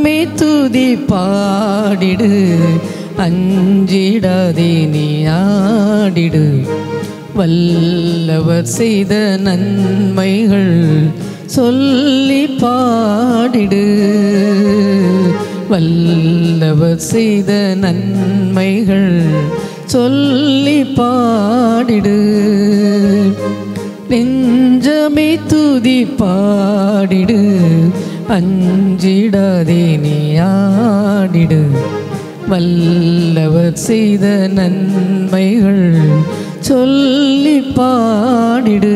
நெஞ்சமே துதி பாடிடு அஞ்சிடாதே நீ ஆடிடு வல்லவர் செய்த நன்மைகள் சொல்லி பாடிடு வல்லவர் செய்த நன்மைகள் சொல்லி பாடிடு நெஞ்சமே துதி பாடிடு அஞ்சிடாதே நீ ஆடிடு வல்லவர் செய்த நன்மைகள் சொல்லி பாடிடு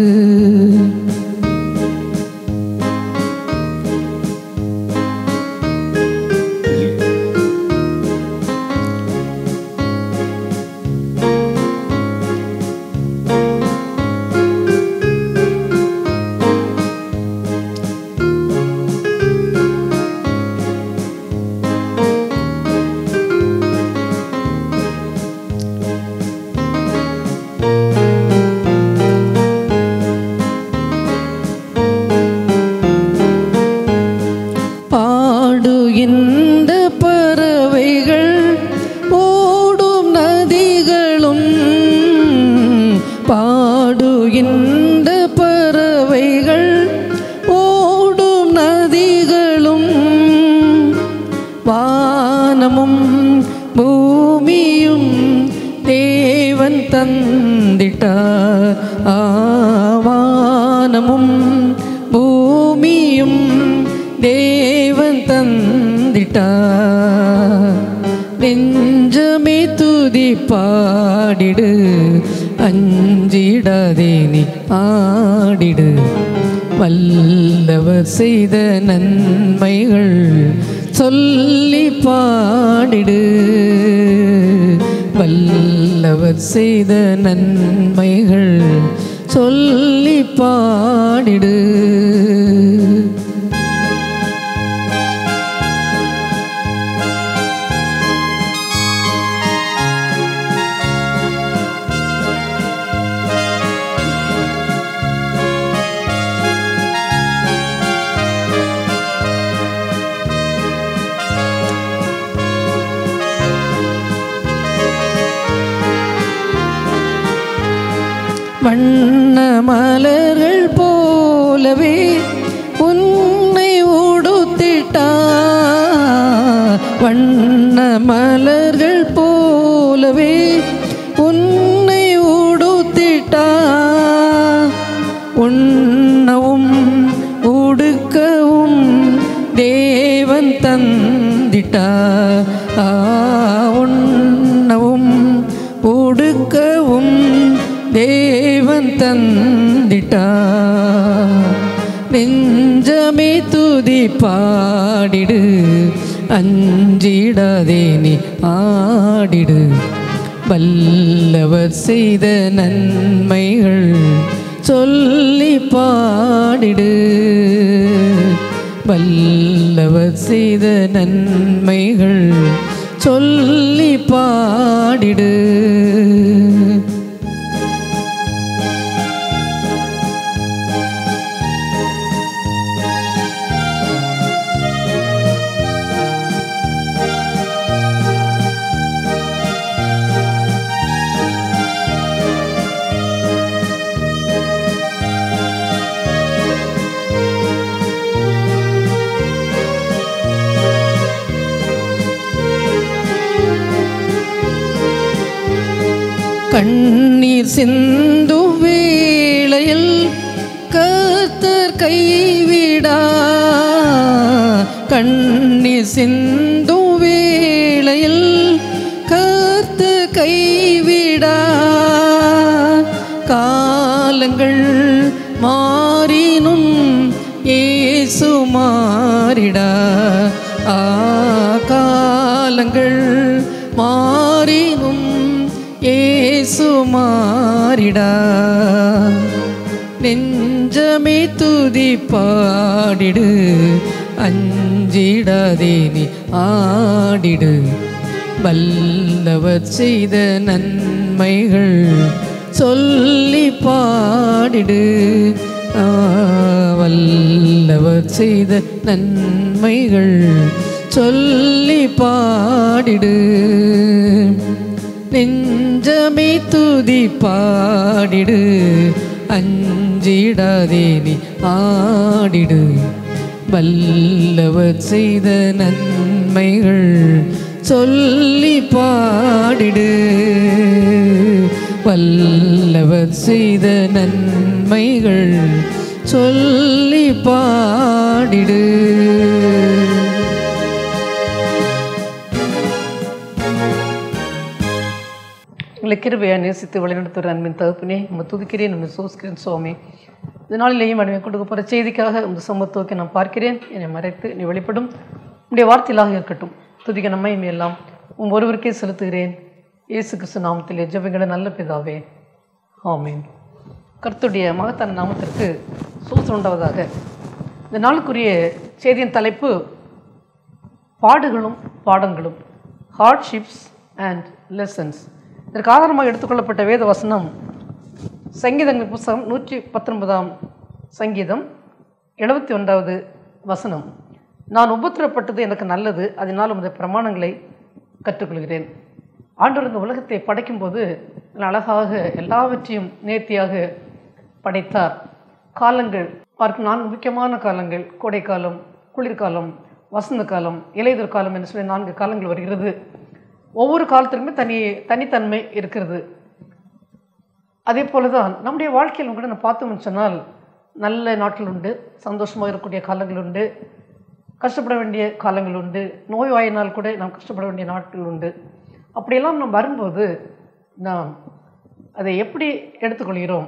பாடுகின்ற பறவைகள் ஓடும் நதிகளும் பாடுகின்ற பறவைகள் ஓடும் நதிகளும் வானமும் பூமியும் தேவன் தந்திட்டார் ஆவானமும் பூமியும் தேவன் தந்திட்டார் நெஞ்சமே துதி பாடிடு அஞ்சிடாதே நீ ஆடிடு வல்லவர் செய்த நன்மைகள் சொல்லி பாடிடு வல்லவர் செய்த நன்மைகள் சொல்லி பாடிடு வண்ண மலர்கள் போலவே உன்னை உடுத்திட்டா வண்ண மலர்கள் போலவே உன்னை உடுத்திட்டா உண்ணவும் உடுக்கவும் தேவன் தந்திட்டா ஆ, உண்ணவும் உடுக்கவும் தேவன் தந்திட்டா நெஞ்சமே துதி பாடிடு அஞ்சிடாதே நீ ஆடிடு வல்லவர் செய்த நன்மைகள் சொல்லி பாடிடு வல்லவர் செய்த நன்மைகள் சொல்லி பாடிடு கண்ணீர் சிந்து வேளையில் கர்த்தர் கைவிடா கண்ணீர் சிந்து வேளையில் கர்த்தர் கைவிடா காலங்கள் மாறினும் ஏசு மாறிடா ஆ காலங்கள் மாறினும் ஏசு மாறிடா நெஞ்சமே துதி பாடிடு அஞ்சிடாதே நீ ஆடிடு வல்லவர் செய்த நன்மைகள் சொல்லி பாடிடு ஆ, வல்லவர் செய்த நன்மைகள் சொல்லி பாடிடு நெஞ்சமே துதி பாடிடு அஞ்சிடாதே நீ ஆடிடு வல்லவர் செய்த நன்மைகள் சொல்லி பாடிடு வல்லவர் செய்த நன்மைகள் சொல்லி பாடிடு எங்களை கிருபையா நேசித்து வழிநடத்துகிற அன்பின் தகுப்பினே நம்ம துதிக்கிறேன் நம்ம சோசிக்கிறேன் சுவாமி இந்த நாளிலேயும் அடிமை கொடுக்க போகிற செய்திக்காக இந்த சமத்துவத்தை நான் பார்க்கிறேன் என்னை மறைத்து நீ வெளிப்படும் உடைய வார்த்தையிலாக இருக்கட்டும் துதிக்க நம்மை எல்லாம் உன் ஒருவருக்கே செலுத்துகிறேன் இயேசு கிறிஸ்து நாமத்திலே ஜெபங்கள நல்ல பிதாவே ஆமீன் கர்த்தருடைய மகத்தான நாமத்திற்கு சூசம் உண்டாவதாக இந்த நாளுக்குரிய செய்தியின் தலைப்பு பாடுகளும் பாடங்களும் ஹார்ட்ஷிப்ஸ் அண்ட் லெசன்ஸ் இதற்கு ஆதாரமாக எடுத்துக்கொள்ளப்பட்ட வேத வசனம் சங்கீதங்கள் புஸ்தகம் நூற்றி பத்தொன்பதாம் சங்கீதம் எழுபத்தி ஒன்றாவது வசனம் நான் உபத்திரப்பட்டது எனக்கு நல்லது அதனால் உமது பிரமாணங்களை கற்றுக்கொள்கிறேன் ஆண்டவர் இந்த உலகத்தை படைக்கும்போது நல்ல அழகாக எல்லாவற்றையும் நேர்த்தியாக படைத்தார் காலங்கள் பார்க்கும் நான்கு முக்கியமான காலங்கள் கோடைக்காலம் குளிர்காலம் வசந்த காலம் இலையுதிர் காலம் என்று சொல்லி நான்கு காலங்கள் வருகிறது ஒவ்வொரு காலத்திலுமே தனி தனித்தன்மை இருக்கிறது அதே போல தான் நம்முடைய வாழ்க்கையில் கூட நம்ம பார்த்தோம்னு சொன்னால் நல்ல நாட்கள் உண்டு சந்தோஷமாக இருக்கக்கூடிய காலங்கள் உண்டு கஷ்டப்பட வேண்டிய காலங்கள் உண்டு நோய் வாயினால் கூட நாம் கஷ்டப்பட வேண்டிய நாட்கள் உண்டு அப்படியெல்லாம் நாம் வரும்போது நாம் அதை எப்படி எடுத்துக்கொள்கிறோம்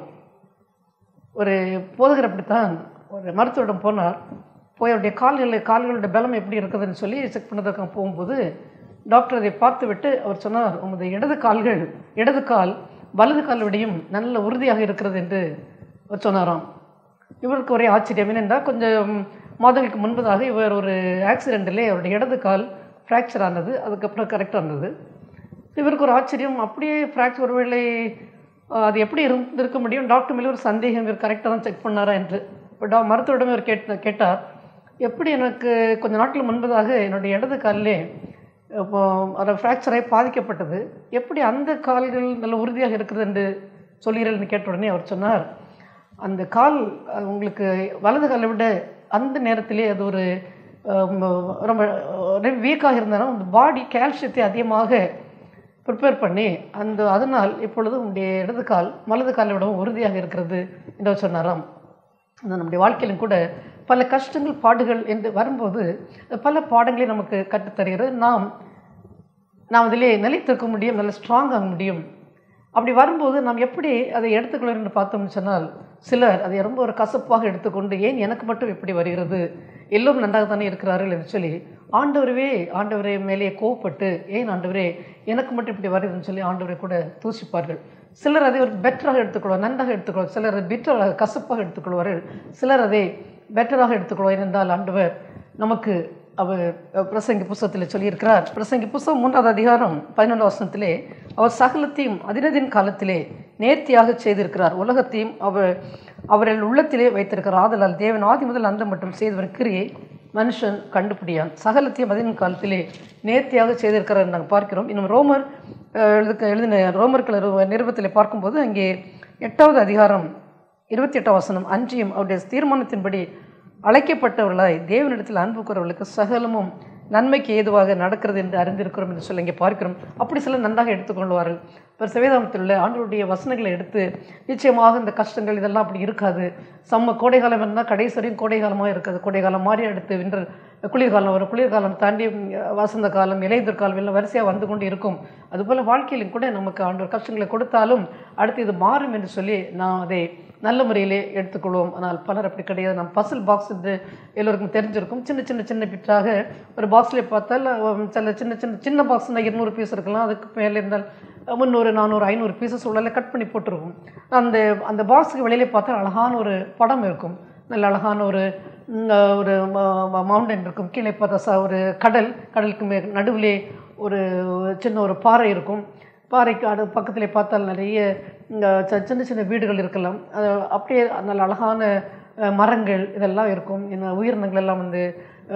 ஒரு போதகர் அப்படித்தான் ஒரு மருத்துவரிடம் போனார் போய் அவருடைய கால்களில் கால்களுடைய பலம் எப்படி இருக்குதுன்னு சொல்லி செக் பண்ணதுக்காக போகும்போது டாக்டர் அதை பார்த்து விட்டு அவர் சொன்னார் உமது இடது கால்கள் இடது கால் வலது கால் விடையும் நல்ல உறுதியாக இருக்கிறது என்று அவர் சொன்னாராம் இவருக்கு ஒரே ஆச்சரியம் என்னென்றால் கொஞ்சம் மாதங்களுக்கு முன்பதாக இவர் ஒரு ஆக்சிடெண்ட்டிலே அவருடைய இடது கால் ஃப்ராக்சர் ஆனது அதுக்கப்புறம் கரெக்டாக இருந்தது இவருக்கு ஒரு ஆச்சரியம் அப்படியே ஃப்ராக்சர் ஒருவேளை அஹ், அது எப்படி இருந்திருக்க முடியும் டாக்டர் மேலே ஒரு சந்தேகம் இவர் கரெக்டாக தான் செக் பண்ணாரா என்று இப்போ டா மருத்துவரிடம் இவர் கேட்ட கேட்டார் எப்படி எனக்கு கொஞ்ச நாட்கள் முன்பதாக என்னுடைய இடது காலிலே இப்போ அதை ஃப்ராக்சராகி பாதிக்கப்பட்டது எப்படி அந்த கால்கள் நல்ல உறுதியாக இருக்குது என்று சொல்கிறீர்கள்னு கேட்ட உடனே அவர் சொன்னார் அந்த கால் அஹ், உங்களுக்கு வலது காலை விட அந்த நேரத்திலே அது ஒரு அஹ், ரொம்ப வீக்காக இருந்தாலும் அந்த பாடி கால்சியத்தை அதிகமாக ப்ரிப்பேர் பண்ணி அந்த அதனால் இப்பொழுது உங்களுடைய இடது கால் வலது காலை விடவும் உறுதியாக இருக்கிறது என்று அவர் சொன்னாராம் அந்த நம்முடைய வாழ்க்கையிலும் கூட பல கஷ்டங்கள் பாடுகள் என்று வரும்போது பல பாடங்களை நமக்கு கற்றுத்தருகிறது நாம் நாம் அதிலே நிலைத்திருக்க முடியும் நல்ல ஸ்ட்ராங் ஆக முடியும் அப்படி வரும்போது நாம் எப்படி அதை எடுத்துக்கொள்ள என்று பார்த்தோம்னு சொன்னால் சிலர் அதை ரொம்ப ஒரு கசப்பாக எடுத்துக்கொண்டு ஏன் எனக்கு மட்டும் இப்படி வருகிறது எல்லோரும் நன்றாக தானே இருக்கிறார்கள் என்று சொல்லி ஆண்டவரவே ஆண்டவரே மேலே கோவப்பட்டு ஏன் ஆண்டவரே எனக்கு மட்டும் இப்படி வருதுன்னு சொல்லி ஆண்டவரை கூட தூசிப்பார்கள் சிலர் அதை ஒரு பெட்டராக எடுத்துக்கொள்வார் நன்றாக எடுத்துக்கொள்வார் சிலர் அதை பிட்டராக கசப்பாக எடுத்துக்கொள்வார்கள் சிலர் அதை பெட்டராக எடுத்துக்கொள்வார் என்றால் ஆண்டவர் நமக்கு அவர் பிரசங்கி புஸ்தகத்தில் சொல்லியிருக்கிறார் பிரசங்கி புஸ்தகம் மூன்றாவது அதிகாரம் பதினொன்றாம் வசனத்திலே அவர் சகலத்தையும் அதினதின் காலத்திலே நேர்த்தியாக செய்திருக்கிறார் உலகத்தையும் அவர் அவர்கள் உள்ளத்திலே வைத்திருக்கிறார் ஆதலால் தேவன் ஆதி முதல் அந்த மட்டும் செய்தவர் கிரியை மனுஷன் கண்டுபிடியான் சகலத்தையும் அதின் காலத்திலே நேர்த்தியாக செய்திருக்கிறார் நாங்கள் பார்க்கிறோம் இன்னும் ரோமர் அஹ், எழுதுக்க எழுதின ரோமர்கள் நிருபத்தில் பார்க்கும்போது அங்கே எட்டாவது அதிகாரம் இருபத்தி எட்டாம் வசனம் அன்றியும் அவருடைய தீர்மானத்தின்படி அழைக்கப்பட்டவர்களாய் தேவனிடத்தில் அன்பு கூறவர்களுக்கு சகலமும் நன்மைக்கு ஏதுவாக நடக்கிறது என்று அறிந்திருக்கிறோம் என்று சொல்லி இங்கே பார்க்கிறோம் அப்படி சிலர் நன்றாக எடுத்துக்கொள்வார்கள் இப்போ சிவேதாமத்தில் உள்ள ஆண்டவருடைய வசனங்களை எடுத்து நிச்சயமாக இந்த கஷ்டங்கள் இதெல்லாம் அப்படி இருக்காது செம்ம கோடைக்காலம் இருந்தால் கடைசி வரையும் கோடைக்காலமாக இருக்காது கோடைக்காலம் மாதிரி அடுத்து விண்டர் குளிர்காலம் வரும் குளிர்காலம் தாண்டி ம், வசந்த காலம் இலையுதிர் காலம் எல்லாம் வரிசையாக வந்து கொண்டு இருக்கும் அதுபோல் வாழ்க்கையிலும் கூட நமக்கு ஆண்டவர் கஷ்டங்களை கொடுத்தாலும் அடுத்து இது மாறும் என்று சொல்லி நான் அதை நல்ல முறையிலே எடுத்துக்கொள்வோம் ஆனால் பலர் அப்படி கிடையாது நம்ம பசில் பாக்ஸ் என்று எல்லோருக்கும் தெரிஞ்சிருக்கும் சின்ன சின்ன சின்ன பிட்டாக ஒரு பாக்ஸ்லேயே பார்த்தால் உம், சில சின்ன சின்ன சின்ன பாக்ஸ்னால் இருநூறு பீஸ் இருக்கலாம் அதுக்கு மேலே இருந்தால் முந்நூறு நானூறு ஐநூறு பீசஸ் உள்ள கட் பண்ணி போட்டிருக்கும் அந்த அந்த பாக்ஸுக்கு வெளியிலே பார்த்தா அழகான ஒரு படம் இருக்கும் நல்ல அழகான ஒரு ம், ஒரு மவுண்டன் இருக்கும் கீழே பார்த்தா ச- ஒரு கடல் கடலுக்கு மே நடுவிலே ஒரு சின்ன ஒரு பாறை இருக்கும் பாறைக்கு அடு பக்கத்திலே பார்த்தால் நிறைய இந்த ச- சின்ன சின்ன வீடுகள் இருக்கலாம் அது அப்படியே நல்ல அழகான அஹ், மரங்கள் இதெல்லாம் இருக்கும் இந்த உயிரினங்கள் எல்லாம் வந்து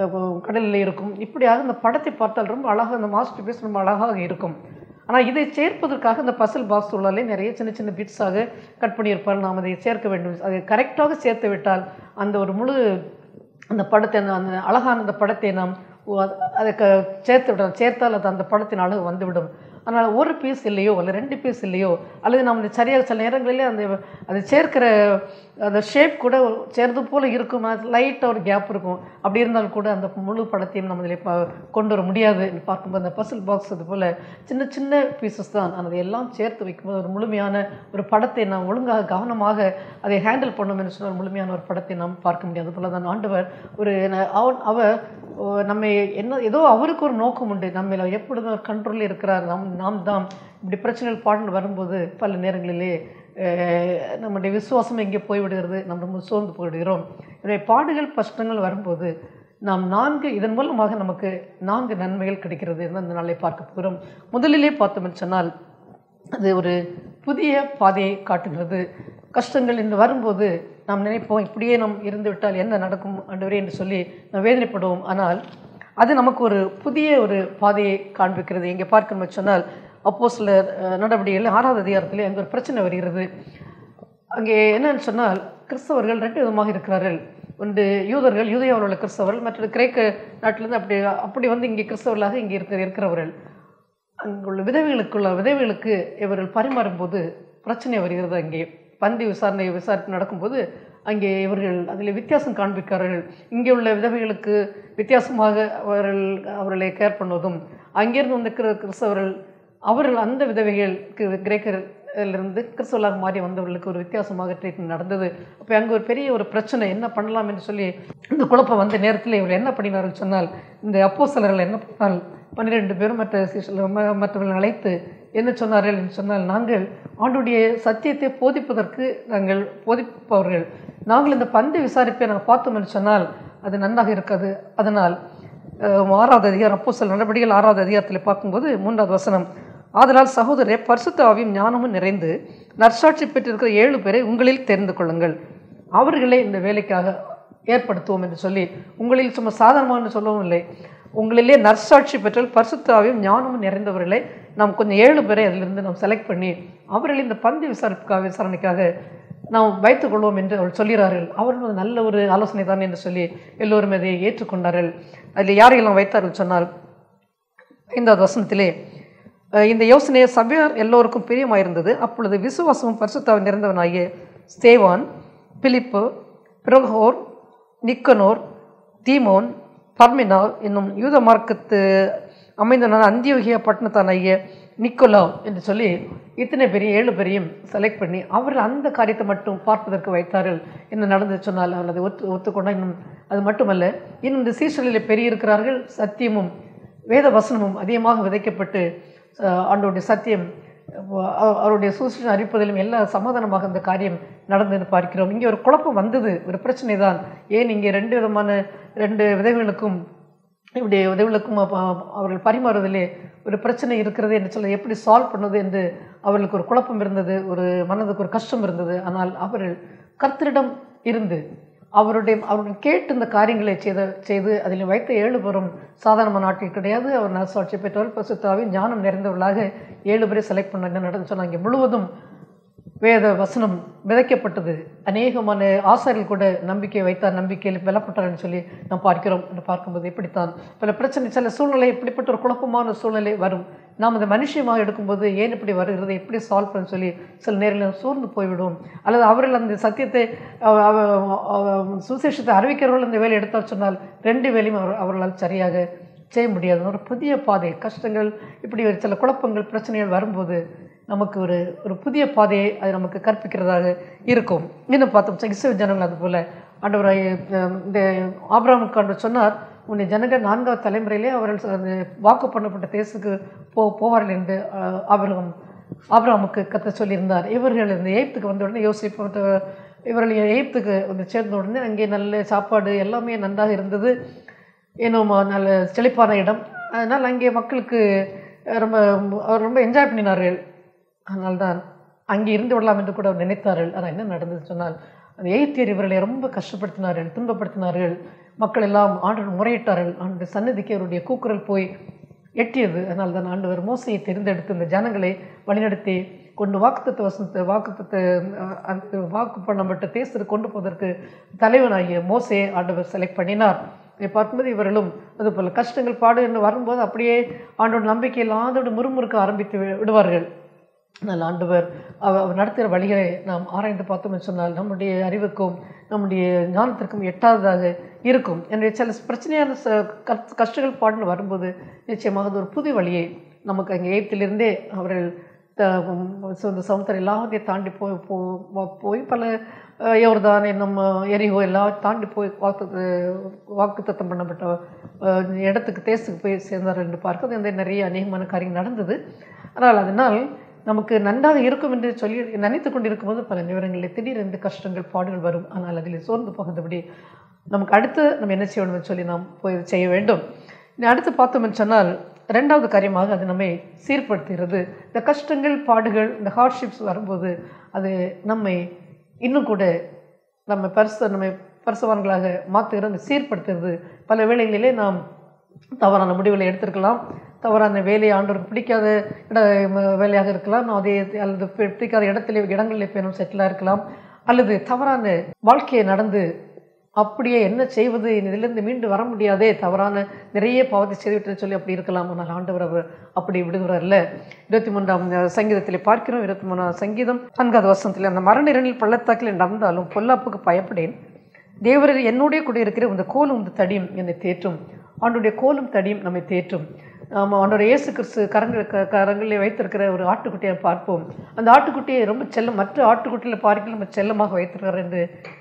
கடலில் இருக்கும் இப்படியாக இந்த படத்தை பார்த்தால் ரொம்ப அழகாக இந்த மாஸ்டர் பீஸ் ரொம்ப அழகாக இருக்கும் ஆனால் இதை சேர்ப்பதற்காக இந்த பசில் பாக்ஸ் உள்ளாலே நிறைய சின்ன சின்ன பிட்ஸாக கட் பண்ணியிருப்பார் நாம் அதை சேர்க்க வேண்டும் அதை கரெக்டாக சேர்த்து விட்டால் அந்த ஒரு முழு அந்த படத்தை அந்த அந்த அழகான அந்த படத்தை நாம் ஓ, அது- அதை க சேர்த்து விடலாம் சேர்த்தால் அது அந்த படத்தின் அழகு வந்துவிடும் அதனால் ஒரு பீஸ் இல்லையோ அல்ல ரெண்டு பீஸ் இல்லையோ அல்லது நாம் இந்த சரியாக சில நேரங்களிலே அந்த அது சேர்க்கிற அந்த ஷேப் கூட சேர்ந்து போல் இருக்கும் லைட்டாக ஒரு கேப் இருக்கும் அப்படி இருந்தாலும் கூட அந்த முழு படத்தையும் நம்ம இதில் ப- கொண்டு வர முடியாது என்று பார்க்கும்போது அந்த பசில் பாக்ஸ் அது போல் சின்ன சின்ன பீசஸ் தான் ஆனால் அதை எல்லாம் சேர்த்து வைக்கும்போது ஒரு முழுமையான ஒரு படத்தை நாம் ஒழுங்காக கவனமாக அதை ஹேண்டில் பண்ணோம் என்று சொன்னால் முழுமையான ஒரு படத்தை நாம் பார்க்க முடியாது அதுபோல தான் ஆண்டவர் ஒரு ந- அவன் அவர் ஓ, நம்மை என்ன ஏதோ அவருக்கு ஒரு நோக்கம் உண்டு நம்ம எப்பொழுதும் ஒரு கண்ட்ரோலில் இருக்கிறார் நாம் நாம் தான் இப்படி பிரச்சனைகள் பாடல் வரும்போது பல நேரங்களிலே அஹ், நம்முடைய விசுவாசம் எங்கே போய்விடுகிறது நம்ம ரொம்ப சோர்ந்து போய்விடுகிறோம் எனவே பாடுகள் கஷ்டங்கள் வரும்போது நாம் நான்கு இதன் மூலமாக நமக்கு நான்கு நன்மைகள் கிடைக்கிறது என்று அந்த நாளை பார்க்க போகிறோம் முதலிலே பார்த்தோம் என்று சொன்னால் அது ஒரு புதிய பாதையை காட்டுகிறது கஷ்டங்கள் என்று வரும்போது நாம் நினைப்போம் இப்படியே நாம் இருந்து விட்டால் என்ன நடக்கும் ஆண்டவரே என்று சொல்லி நாம் வேதனைப்படுவோம் ஆனால் அது நமக்கு ஒரு புதிய ஒரு பாதையை காண்பிக்கிறது இங்கே பார்க்கணும் சொன்னால் அப்போ சில நடவடிக்கைகள் ஆறாவது அதிகாரத்திலே அங்கே ஒரு பிரச்சனை வருகிறது அங்கே என்னன்னு சொன்னால் கிறிஸ்தவர்கள் ரெண்டு விதமாக இருக்கிறார்கள் ஒன்று யூதர்கள் யூதயாவில் உள்ள கிறிஸ்தவர்கள் மற்றது கிரேக்க நாட்டிலிருந்து அப்படி அப்படி வந்து இங்கே கிறிஸ்தவர்களாக இங்கே இருக்க இருக்கிறவர்கள் அங்குள்ள விதவைகளுக்குள்ள விதவைகளுக்கு இவர்கள் பரிமாறும்போது பிரச்சனை வருகிறது அங்கே பந்தி விசாரணை விசாரிப்பு நடக்கும்போது அங்கே இவர்கள் அதில் வித்தியாசம் காண்பிக்கிறார்கள் இங்கே உள்ள விதவைகளுக்கு வித்தியாசமாக அவர்கள் அவர்களை கேர் பண்ணுவதும் அங்கேருந்து வந்து கிற கிறிஸ்தவர்கள் அவர்கள் அந்த விதவைகளுக்கு கிரேக்கரிலிருந்து கிறிஸ்தவர்களாக மாறி வந்தவர்களுக்கு ஒரு வித்தியாசமாக ட்ரீட்மெண்ட் நடந்தது அப்போ அங்கே ஒரு பெரிய ஒரு பிரச்சனை என்ன பண்ணலாம் என்று சொல்லி இந்த குழப்பம் வந்த நேரத்தில் இவர்கள் என்ன பண்ணினார்கள் சொன்னால் இந்த அப்போ என்ன பண்ணால் பன்னிரெண்டு பேரும் மற்ற சீஷர்கள் ம- மற்றவர்கள் அழைத்து என்ன சொன்னார்கள் என்று சொன்னால் நாங்கள் ஆண்டுடைய சத்தியத்தை போதிப்பதற்கு நாங்கள் போதிப்பவர்கள் நாங்கள் இந்த பந்து விசாரிப்பை நாங்கள் பார்த்தோம் என்று சொன்னால் அது நன்றாக இருக்காது அதனால் அஹ், ஆறாவது அதிகாரம் அப்போ சில நடவடிக்கைகள் ஆறாவது அதிகாரத்தில் பார்க்கும்போது மூன்றாவது வசனம் ஆதலால் சகோதரே பரிசுத்த ஆவியும் ஞானமும் நிறைந்து நற்சாட்சி பெற்றிருக்கிற ஏழு பேரை உங்களில் தெரிந்து கொள்ளுங்கள் அவர்களே இந்த வேலைக்காக ஏற்படுத்துவோம் என்று சொல்லி உங்களில் சும்மா சாதாரணமாக சொல்லவும் இல்லை உங்களிலே நற்சாட்சி பெற்றால் பரிசுத்தாவையும் ஞானமும் நிறைந்தவர்களை நாம் கொஞ்சம் ஏழு பேரை அதிலிருந்து நாம் செலக்ட் பண்ணி அவர்கள் இந்த பந்து விசாரிப்புக்காக விசாரணைக்காக நாம் வைத்துக் கொள்வோம் என்று அவர்கள் சொல்கிறார்கள் அவர்கள் நல்ல ஒரு ஆலோசனை தான் என்று சொல்லி எல்லோரும் அதை ஏற்றுக்கொண்டார்கள் அதில் யாரையெல்லாம் வைத்தார்கள் சொன்னால் ஐந்தாவது வசனத்திலே அஹ், இந்த யோசனையை சபையார் எல்லோருக்கும் பிரியமாயிருந்தது அப்பொழுது விசுவாசமும் பரிசுத்தாவும் நிறைந்தவனாகிய ஸ்தேவான் பிலிப்பு பிரகோர் நிக்கனோர் தீமோன் பர்மினா என்னும் யூத மார்க்கத்து அமைந்த அந்தியோகிய பட்டணத்தானாகிய நிக்கோலா என்று சொல்லி இத்தனை பெரிய ஏழு பேரையும் செலக்ட் பண்ணி அவர்கள் அந்த காரியத்தை மட்டும் பார்ப்பதற்கு வைத்தார்கள் என்ன நடந்து சொன்னால் அவர்கள் அதை ஒத்து ஒத்துக்கொண்டால் இன்னும் அது மட்டுமல்ல இன்னும் இந்த சீசனிலே பெரிய இருக்கிறார்கள் சத்தியமும் வேத வசனமும் அதிகமாக விதைக்கப்பட்டு அஹ், ஆண்டவருடைய சத்தியம் அஹ், அவ- அவருடைய சூசனை அறிப்பதிலும் எல்லா சமாதானமாக இந்த காரியம் நடந்ததுன்னு பார்க்கிறோம் இங்கே ஒரு குழப்பம் வந்தது ஒரு பிரச்சனை தான் ஏன் இங்கே ரெண்டு விதமான ரெண்டு விதவிகளுக்கும் இப்படி உதவிகளுக்கும் அப்ப அவர்கள் பரிமாறுவதிலே ஒரு பிரச்சனை இருக்கிறது என்று சொல்ல எப்படி சால்வ் பண்ணுவது என்று அவர்களுக்கு ஒரு குழப்பம் இருந்தது ஒரு மனதுக்கு ஒரு கஷ்டம் இருந்தது ஆனால் அவர்கள் கர்த்தரிடம் இருந்து அவருடைய அவர்கள் கேட்டு இந்த காரியங்களை செய்த செய்து அதில் வைத்த ஏழு பேரும் சாதாரண நாட்கள் கிடையாது அவர் நசாட்சி பெற்றவர் பசுத்தாவி ஞானம் நிறைந்தவர்களாக ஏழு பேரை செலக்ட் பண்ணாங்க நடந்து சொன்னாங்க முழுவதும் வேத வசனம் விதைக்கப்பட்டது அநேகமான ஆசாரியர்கள் கூட நம்பிக்கை வைத்தார் நம்பிக்கையில் பலப்பட்டார்னு சொல்லி நாம் பார்க்கிறோம் என்று பார்க்கும்போது இப்படித்தான் பல பிரச்சனை சில சூழ்நிலை இப்படிப்பட்ட ஒரு குழப்பமான சூழ்நிலை வரும் நாம் அந்த மனுஷியமாக எடுக்கும்போது ஏன் இப்படி வருகிறது எப்படி சால்வ் பண்ண சொல்லி சில நேரங்களில் சோர்ந்து போய்விடுவோம் அல்லது அவர்கள் அந்த சத்தியத்தை அவ- அவ- அவ- சுவிசேஷத்தை அறிவிக்கிறவர்கள் இந்த வேலை எடுத்தால் சொன்னால் ரெண்டு வேலையும் அவர் அவர்களால் சரியாக செய்ய முடியாது ஒரு புதிய பாதை கஷ்டங்கள் இப்படி ஒரு சில குழப்பங்கள் பிரச்சனைகள் வரும்போது நமக்கு ஒரு ஒரு புதிய பாதையை அது நமக்கு கற்பிக்கிறதாக இருக்கும் இன்னும் பார்த்தோம் இஸ்ரேல் ஜனங்கள் அது போல் ஆண்டவராய் அஹ், இந்த ஆபிரகாமுக்கு ஆண்டவர் சொன்னார் உன்னை ஜனங்கள் நான்காவது தலைமுறையிலே அவர்கள் ச- அந்த வாக்கு பண்ணப்பட்ட தேசத்துக்கு போ போவார்கள் என்று அஹ், ஆபிரகாம் ஆபிரகாமுக்கு கத்த சொல்லியிருந்தார் இவர்கள் இந்த எய்ப்துக்கு வந்த உடனே யோசிப்பு மற்ற இவர்கள் எய்ப்துக்கு வந்து சேர்ந்த உடனே அங்கே நல்ல சாப்பாடு எல்லாமே நன்றாக இருந்தது ஏனோ ம- நல்ல செழிப்பான இடம் அதனால் அங்கே மக்களுக்கு ரொம்ப அவர் ரொம்ப என்ஜாய் பண்ணினார்கள் அதனால்தான் அங்கே இருந்து விடலாம் என்று கூட அவர் நினைத்தார்கள் ஆனால் என்ன நடந்தது சொன்னால் அந்த எய்த்தியர் இவர்களை ரொம்ப கஷ்டப்படுத்தினார்கள் துன்பப்படுத்தினார்கள் மக்கள் எல்லாம் ஆண்டு முறையிட்டார்கள் ஆண்டு சன்னதிக்கு அவருடைய கூக்குரல் போய் எட்டியது அதனால் தான் ஆண்டவர் மோசையை தேர்ந்தெடுத்து இந்த ஜனங்களை வழிநடத்தி கொண்டு வாக்குத்தத்த வசனத்தை வாக்குத்தத்த அஹ், அந்த வாக்கு பண்ணப்பட்ட தேசத்துக்கு கொண்டு போவதற்கு தலைவனாகிய மோசையை ஆண்டவர் செலக்ட் பண்ணினார் இதை பார்க்கும்போது இவர்களும் அதுபோல் கஷ்டங்கள் பாடு என்று வரும்போது அப்படியே ஆண்டோட நம்பிக்கை இல்லாதோடு முறுமுறுக்க ஆரம்பித்து வி- விடுவார்கள் ஆனால் ஆண்டவர் அவ- அவர் நடத்துகிற வழிகளை நாம் ஆராய்ந்து பார்த்தோம்னு சொன்னால் நம்முடைய அறிவுக்கும் நம்முடைய ஞானத்திற்கும் எட்டாததாக இருக்கும் எனவே சில பிரச்சனையான ச- கஷ்ட- கஷ்டங்கள் பாடுன்னு வரும்போது நிச்சயமாக அது ஒரு புது வழியை நமக்கு அங்கே எய்த்திலிருந்தே அவர்கள் த- உம் இந்த சமுத்திரம் எல்லாத்தையும் தாண்டி போய் போ- போய் பல அஹ், யோர்தான் நம்ம எரிகோ எல்லாம் தாண்டி போய் வாக்கு வாக்குத்தத்தம் பண்ணப்பட்ட அஹ், இடத்துக்கு தேசத்துக்கு போய் சேர்ந்தார்கள் என்று பார்க்கிறது இந்த நிறைய அநேகமான காரியங்கள் நடந்தது ஆனால் அதனால் நமக்கு நன்றாக இருக்கும் என்று சொல்லி நினைத்து கொண்டிருக்கும்போது பல நிமிடங்களில் திடீரென்று கஷ்டங்கள் பாடுகள் வரும் ஆனால் அதில் சோர்ந்து போகாதபடி நமக்கு அடுத்து நம்ம என்ன செய்யணும்னு சொல்லி நாம் போய் செய்ய வேண்டும் இனி அடுத்து பார்த்தோம்னு சொன்னால் ரெண்டாவது காரியமாக அது நம்மை சீர்படுத்துகிறது இந்த கஷ்டங்கள் பாடுகள் இந்த ஹார்ட்ஷிப்ஸ் வரும்போது அது நம்மை இன்னும் கூட நம்ம பரிசு நம்மை பரிசவான்களாக மாற்றுகிறது சீர்படுத்துகிறது பல வேளைகளிலே நாம் தவறான முடிவுகளை எடுத்திருக்கலாம் தவறான வேலையை ஆண்டவருக்கு பிடிக்காத இட ம- வேலையாக இருக்கலாம் அதே அல்லது பி- பிடிக்காத இடத்துல இடங்களில் போய் நம்ம செட்டிலாக இருக்கலாம் அல்லது தவறான வாழ்க்கையை நடந்து அப்படியே என்ன செய்வது இதிலிருந்து மீண்டு வர முடியாதே தவறான நிறைய பாவத்தை செய்துவிட்டு சொல்லி அப்படி இருக்கலாம் ஆனால் ஆண்டவர் அவர் அப்படி விடுகிறார் இல்லை இருபத்தி மூன்றாம் சங்கீதத்தில் பார்க்கிறோம் இருபத்தி மூணாம் சங்கீதம் நான்காவது வருஷத்தில் அந்த மரநிரனில் பள்ளத்தாக்கில் நடந்தாலும் பொல்லாப்புக்கு பயப்படேன் தேவரர் என்னுடைய கூட இருக்கிற இந்த கோலும் இந்த தடியும் என்னை தேற்றும் ஆண்டுடைய கோலும் தடியும் நம்மை தேற்றும் நாம் ஆண்டோட இயேசு கிறிஸ்து கரங்கள் க- கரங்களில் வைத்திருக்கிற ஒரு ஆட்டுக்குட்டியை பார்ப்போம் அந்த ஆட்டுக்குட்டியை ரொம்ப செல்லம் மற்ற ஆட்டுக்குட்டியில் பார்க்க நம்ம செல்லமாக வைத்திருக்கிறார் என்று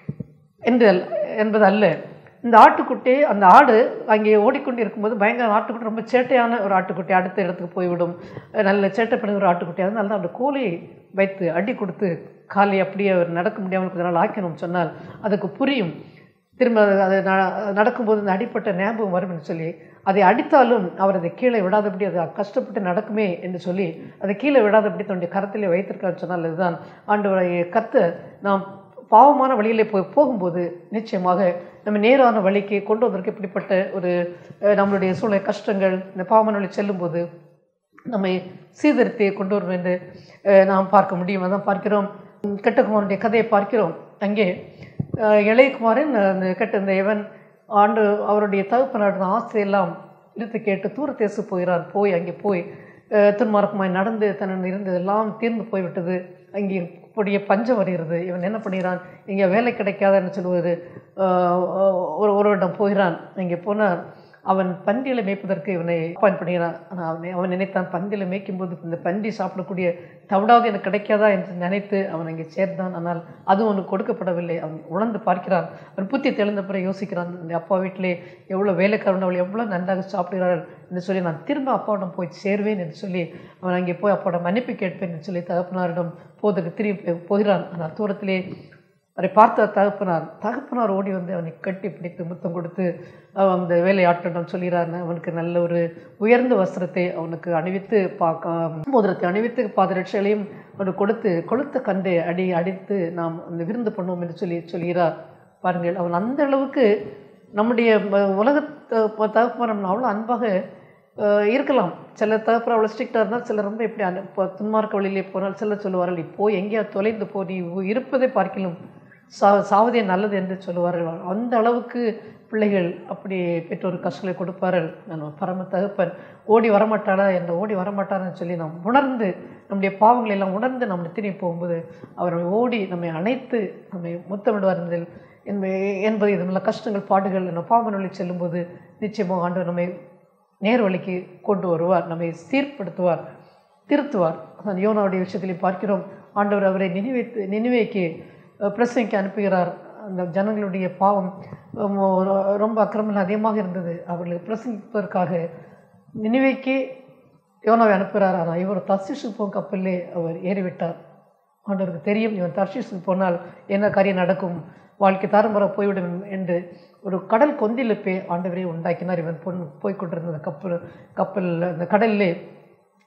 என்று அல்ல- என்பது அல்ல இந்த ஆட்டுக்குட்டி அந்த ஆடு அங்கே ஓடிக்கொண்டு இருக்கும்போது பயங்கர ஆட்டுக்குட்டி ரொம்ப சேட்டையான ஒரு ஆட்டுக்குட்டி அடுத்த இடத்துக்கு போய்விடும் நல்ல சேட்டைப்படுகிற ஒரு ஆட்டுக்குட்டி அதனால தான் அந்த கோலையை வைத்து அடி கொடுத்து காலை அப்படியே அவர் நடக்க முடியாமல் கொஞ்ச நாள் ஆக்கணும் சொன்னால் அதுக்கு புரியும் திரும்ப அது- அது ந- நடக்கும்போது அந்த அடிப்பட்ட ஞாபகம் வரும் என்று சொல்லி அதை அடித்தாலும் அவர் அதை கீழே விடாதபடி அது கஷ்டப்பட்டு நடக்குமே என்று சொல்லி அதை கீழே விடாதபடி தன்னுடைய கரத்திலே வைத்திருக்கான்னு சொன்னால் இதுதான் ஆண்டவரை கத்த நாம் பாவமான வழியிலே போய் போகும்போது நிச்சயமாக நம்ம நேரான வழிக்கு கொண்டு வந்ததற்கு இப்படிப்பட்ட ஒரு அஹ், நம்மளுடைய சூழ்நிலை கஷ்டங்கள் இந்த பாவமான வழி செல்லும்போது நம்மை சீர்திருத்தி கொண்டு வரும் என்று அஹ், நாம் பார்க்க முடியும் அதான் பார்க்கிறோம் உம், கெட்டகுமாரனுடைய கதையை பார்க்கிறோம் அங்கே அஹ், இளையகுமாரன் அந்த கெட்ட இந்த இவன் ஆண்டு அவருடைய தகப்பனாருடைய ஆசையெல்லாம் இழுத்து கேட்டு தூரத்தேசு போகிறார் போய் அங்கே போய் அஹ், துன்மார்க்கமாய் நடந்து தன் இருந்ததெல்லாம் தீர்ந்து போய்விட்டது அங்கே கூடிய பஞ்சம் வருகிறது இவன் என்ன பண்ணுகிறான் இங்கே வேலை கிடைக்காதுன்னு சொல்லுவது அஹ், ஒரு ஒருவரிடம் போகிறான் அங்கே போனால் அவன் பன்றிகளை மேய்ப்பதற்கு இவனை அப்பாயின் பண்ணுகிறான் ஆனால் அவனை அவன் நினைத்தான் பன்றிகளை மேய்க்கும்போது இந்த பன்றி சாப்பிடக்கூடிய தவிடாவது எனக்கு கிடைக்காதா என்று நினைத்து அவன் அங்கே சேர்ந்தான் ஆனால் அதுவும் அவனுக்கு கொடுக்கப்படவில்லை அவன் உணர்ந்து பார்க்கிறான் அவன் புத்தி தெளிந்த பிறகு யோசிக்கிறான் இந்த அப்பா வீட்டிலே எவ்வளோ வேலைக்காரன் அவள் எவ்வளோ நன்றாக சாப்பிடுகிறார்கள் என்று சொல்லி நான் திரும்ப அப்பாவிடம் போய் சேர்வேன் என்று சொல்லி அவன் அங்கே போய் அப்பாவோட மன்னிப்பு கேட்பேன் என்று சொல்லி தகப்பனாரிடம் போவதற்கு திரும்பி போகிறான் ஆனால் தூரத்திலே அவரை பார்த்த தகப்பனார் தகப்பனார் ஓடி வந்து அவனை கட்டி பிடித்து முத்தம் கொடுத்து அவன் அந்த வேலையாட்டிடம் சொல்கிறார் அவனுக்கு நல்ல ஒரு உயர்ந்த வஸ்திரத்தை அவனுக்கு அணிவித்து பார்க்க மோதிரத்தை அணிவித்து பாதரட்சைகளையும் அவனுக்கு கொடுத்து கொளுத்த கண்டை அடி அடித்து நாம் அந்த விருந்து பண்ணுவோம் என்று சொல்லி சொல்கிறார் பாருங்கள் அவன் அந்த அளவுக்கு நம்முடைய ம- உலகத்தை தகப்பனம் அவ்வளோ அன்பாக அஹ், இருக்கலாம் சில தகப்பர் அவ்வளோ ஸ்ட்ரிக்டாக இருந்தால் சிலர் ரொம்ப இப்படி அனு இப்போ துன்மார்க்க வழியிலே போனால் சிலர் சொல்லுவார்கள் இப்போ எங்கேயாவது தொலைந்து போ நீ இருப்பதை பார்க்கலாம் சா சாவதே நல்லது என்று சொல்லுவார்கள் அந்த அளவுக்கு பிள்ளைகள் அப்படி பெற்றோர் கஷ்டங்களை கொடுப்பார்கள் நான் பரம தகப்பன் ஓடி வரமாட்டாளா என்ற ஓடி வரமாட்டான்னு சொல்லி நாம் உணர்ந்து நம்முடைய பாவங்களை எல்லாம் உணர்ந்து நம்ம திரும்பி போகும்போது அவர் ஓடி நம்மை அணைத்து நம்மை முத்தமிடுவார் என்பதில் என்ப- என்பது இதுல கஷ்டங்கள் பாடுகள் நம்ம பாவ வழி செல்லும்போது நிச்சயமாக ஆண்டவர் நம்மை நேர் வழிக்கு கொண்டு வருவார் நம்மை சீர்படுத்துவார் திருத்துவார் அதான் யோனாவுடைய விஷயத்திலே பார்க்கிறோம் ஆண்டவர் அவரை நினைவைத்து நினைவைக்கு அஹ், பிரசங்கிக்க அனுப்புகிறார் அந்த ஜனங்களுடைய பாவம் உம், ரொ- ரொம்ப அக்கிரமங்கள் அதிகமாக இருந்தது அவர்களை பிரசங்கிப்பதற்காக நினைவைக்கு யோனாவை அனுப்புகிறார் ஆனால் இவர் தர்சிஷுக்கு போகும் கப்பலிலே அவர் ஏறிவிட்டார் ஆண்டவருக்கு தெரியும் இவன் தர்ஷீஸுக்கு போனால் என்ன காரியம் நடக்கும் வாழ்க்கை தாறுமுறை போய்விடும் என்று ஒரு கடல் கொந்தளிப்பை ஆண்டவரே உண்டாக்கினார் இவன் பொன் போய் கொண்டிருந்த அந்த கப்பல் கப்பல் அந்த கடலிலே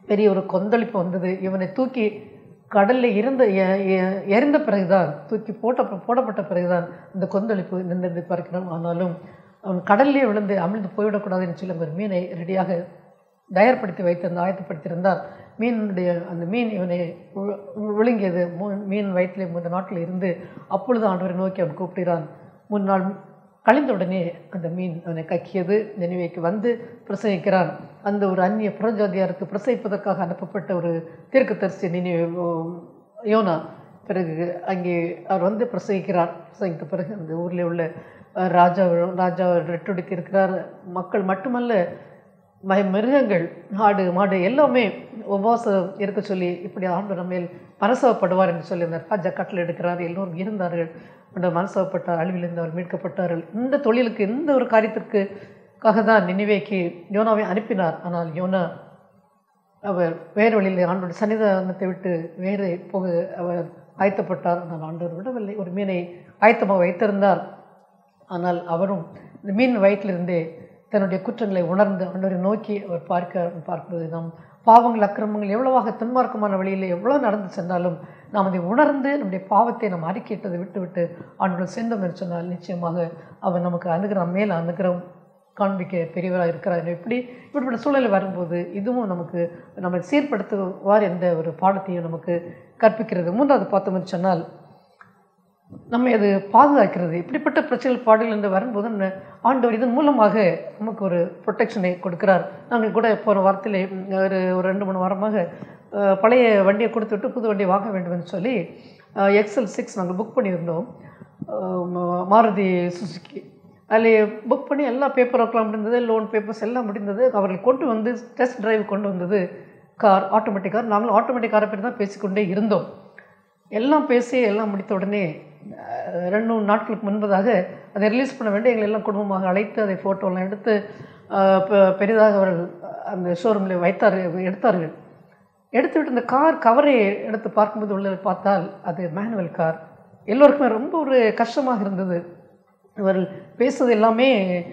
பெரிய ஒரு கொந்தளிப்பு வந்தது இவனை தூக்கி கடலில் இருந்த எ- எ- எறிந்த பிறகுதான் தூக்கி போட்ட போடப்பட்ட பிறகுதான் இந்த கொந்தளிப்பு நின்றது பார்க்கிறோம் ஆனாலும் அவன் கடல்லே விழுந்து அமிழ்ந்து போய்விடக்கூடாதுன்னு சொல்லி ஒரு மீனை ரெடியாக தயார்படுத்தி வைத்திருந்தார் ஆயத்தப்படுத்தியிருந்தார் மீனுடைய அந்த மீன் இவனை வி- விழுங்கியது மூ- மீன் வயிற்றிலே மூன்று நாட்கள் இருந்து அப்பொழுது ஆண்டவரை நோக்கி அவன் கூப்பிடுகிறான் மூணு நாள் கழிந்த உடனே அந்த மீன் அவனை கக்கியது நினைவைக்கு வந்து பிரசவிக்கிறான் அந்த ஒரு அந்நிய புறஜாதியாருக்கு பிரசவிப்பதற்காக அனுப்பப்பட்ட ஒரு தீர்க்கதரிசி நினைவு யோனா பிறகு அங்கே அவர் வந்து பிரசவிக்கிறார் பிரசவித்த பிறகு அந்த ஊரில் உள்ள அஹ், ராஜா ராஜா ரெட்டுடுக்கி இருக்கிறார் மக்கள் மட்டுமல்ல ம மிருகங்கள் ஆடு மாடு எல்லாமே உபவாசம் இருக்க சொல்லி இப்படி ஆண்டு மேல் மனசவப்படுவார் என்று சொல்லி அந்த ராஜா கட்டளை எடுக்கிறார் எல்லோரும் இருந்தார்கள் அந்த மனசவப்பட்டார் அழிவிலிருந்து அவர் மீட்கப்பட்டார்கள் இந்த தொழிலுக்கு இந்த ஒரு காரியத்திற்குக்காக தான் நினைவேக்கு யோனாவை அனுப்பினார் ஆனால் யோனா அவர் வேறு வழியில் ஆண்டோட சன்னிதானத்தை விட்டு வேறு போக அவர் ஆயத்தப்பட்டார் ஆனால் ஆண்டவர் விடவில்லை ஒரு மீனை ஆயத்தமாக வைத்திருந்தார் ஆனால் அவரும் இந்த மீன் வயிற்றிலிருந்தே தன்னுடைய குற்றங்களை உணர்ந்து ஆண்டவரை நோக்கி அவர் பார்க்க பார்க்கும்போது நாம் பாவங்கள் அக்கிரமங்கள் எவ்வளவாக துன்மார்க்கமான வழியில் எவ்வளோ நடந்து சென்றாலும் நாம் அதை உணர்ந்து நம்முடைய பாவத்தை நாம் அறிக்கையிட்டதை விட்டு விட்டு ஆண்டோடு சென்றோம் என்று சொன்னால் நிச்சயமாக அவர் நமக்கு அனுகிறம் மேல் அனுகிறம் காண்பிக்க பெரியவராக இருக்கிறார் இப்படி இப்படிப்பட்ட சூழலில் வரும்போது இதுவும் நமக்கு நம்ம சீர்படுத்துவார் என்ற ஒரு பாடத்தையும் நமக்கு கற்பிக்கிறது மூன்றாவது பார்த்தோம்னு சொன்னால் நம்மை அது பாதுகாக்கிறது இப்படிப்பட்ட பிரச்சனைகள் பாடல் என்று வரும்போது நம்ம ஆண்டவர் இதன் மூலமாக நமக்கு ஒரு ப்ரொடெக்ஷனை கொடுக்கிறார் நாங்கள் கூட போகிற வாரத்தில் ஒரு ஒரு ரெண்டு மூணு வாரமாக அஹ், பழைய வண்டியை கொடுத்துட்டு புது வண்டியை வாங்க வேண்டும் என்று சொல்லி எக்ஸல் சிக்ஸ் நாங்கள் புக் பண்ணியிருந்தோம் அஹ், ம- மாருதி சுசுக்கி அதில் புக் பண்ணி எல்லா பேப்பர் ஒர்க்லாம் முடிந்தது லோன் பேப்பர்ஸ் எல்லாம் முடிந்தது அவர்கள் கொண்டு வந்து டெஸ்ட் டிரைவ் கொண்டு வந்தது கார் ஆட்டோமேட்டிக் கார் நாங்களும் ஆட்டோமேட்டிக் காரை பற்றி தான் பேசிக்கொண்டே இருந்தோம் எல்லாம் பேசி எல்லாம் முடித்த உடனே அஹ், ரெண்டு மூணு நாட்களுக்கு முன்பதாக அதை ரிலீஸ் பண்ண வேண்டிய எங்களை எல்லாம் குடும்பமாக அழைத்து அதை ஃபோட்டோலாம் எடுத்து அஹ், பெ- பெரிதாக அவர்கள் அந்த ஷோரூமில் வைத்தார் எடுத்தார்கள் எடுத்துவிட்டு இந்த கார் கவரை எடுத்து பார்க்கும்போது உள்ள பார்த்தால் அது மேனுவல் கார் எல்லோருக்குமே ரொம்ப ஒரு கஷ்டமாக இருந்தது இவர்கள் பேசுவது எல்லாமே